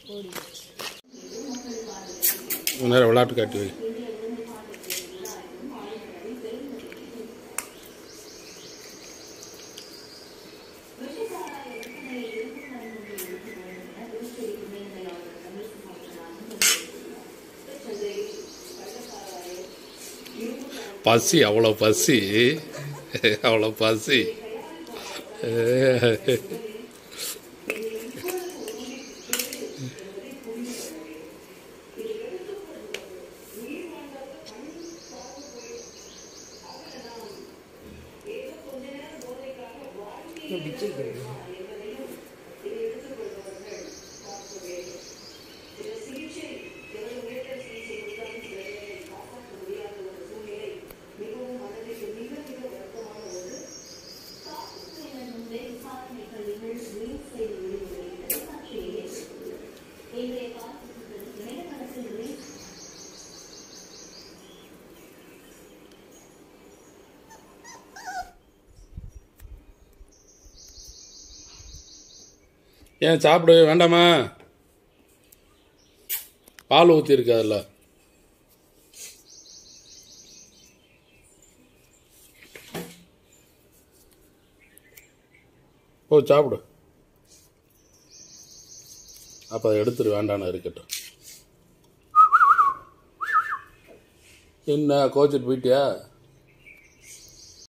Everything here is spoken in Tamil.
கொஞ்ச நேரம் விளையாட்டு காட்டி வை பசி அவ்வளோ பசி அவ்வளோ பசி ஏன் சாப்பிடு வேண்டாமா பால் ஊற்றிருக்கு அதில் ஓ சாப்பிடு அப்போ அதை எடுத்துரு வேண்டான்னு இருக்கட்டும் என்ன கோச்சிட்டு போயிட்டியா